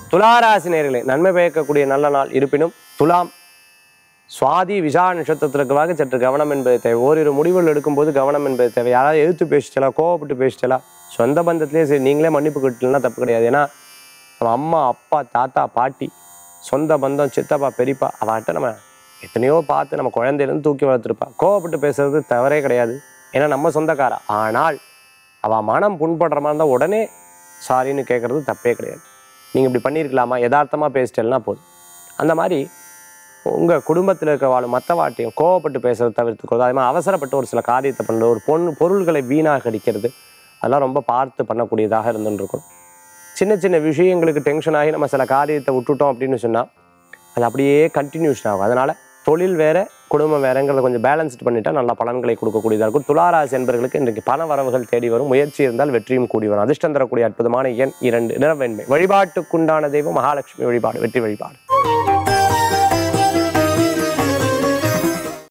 துளாராசி நேர்களே நன்மை பயக்கக்கூடிய நல்ல நாள் இருப்பினும் துலாம் சுவாதி விசா நட்சத்திரத்திற்குவாக சற்று கவனம் என்பது தேவை ஓரிரு முடிவுகள் எடுக்கும்போது கவனம் என்பது தேவை யாராவது எழுத்து பேசிட்டலாம் கோவப்பட்டு பேசிட்டலாம் சொந்த பந்தத்திலே சரி நீங்களே மன்னிப்பு கட்டலாம் தப்பு கிடையாது ஏன்னா நம்ம அம்மா அப்பா தாத்தா பாட்டி சொந்த பந்தம் சித்தப்பா பெரியப்பா அவன்கிட்ட நம்ம எத்தனையோ பார்த்து நம்ம குழந்தையிலேருந்து தூக்கி வளர்த்துருப்பா கோவப்பட்டு பேசுறது தவறே கிடையாது ஏன்னா நம்ம சொந்தக்காரா ஆனால் அவள் மனம் புண்படுற மாதிரி இருந்தால் உடனே சாரின்னு கேட்குறது தப்பே கிடையாது நீங்கள் இப்படி பண்ணியிருக்கலாமா யதார்த்தமாக பேசிட்டேன்னா போதும் அந்த மாதிரி உங்கள் குடும்பத்தில் இருக்க வாழ் மற்ற வாட்டியும் கோவப்பட்டு பேசுறதை தவிர்த்துக்கிறது அதே மாதிரி அவசரப்பட்டு ஒரு சில காரியத்தை பண்ணுறது ஒரு பொண்ணு பொருள்களை வீணாக அடிக்கிறது அதெல்லாம் ரொம்ப பார்த்து பண்ணக்கூடியதாக இருந்துன்னு இருக்கும் சின்ன சின்ன விஷயங்களுக்கு டென்ஷன் ஆகி நம்ம சில காரியத்தை விட்டுட்டோம் அப்படின்னு சொன்னால் அது அப்படியே கண்டினியூஷன் ஆகும் அதனால் தொழில் வேற குடும்பம் வேறங்கிறத கொஞ்சம் பேலன்ஸ்ட் பண்ணிட்டா நல்ல பலன்களை கொடுக்கக்கூடியதாக இருக்கும் துளாராசி என்பர்களுக்கு இன்றைக்கு பண வரவுகள் தேடி வரும் முயற்சி இருந்தால் வெற்றியும் கூடி வரும் அதிர்ஷ்டம் தரக்கூடிய அற்புதமான எண் இரண்டு நிறவெண்மை வழிபாட்டுக்குண்டான தெய்வம் மகாலட்சுமி வழிபாடு வெற்றி வழிபாடு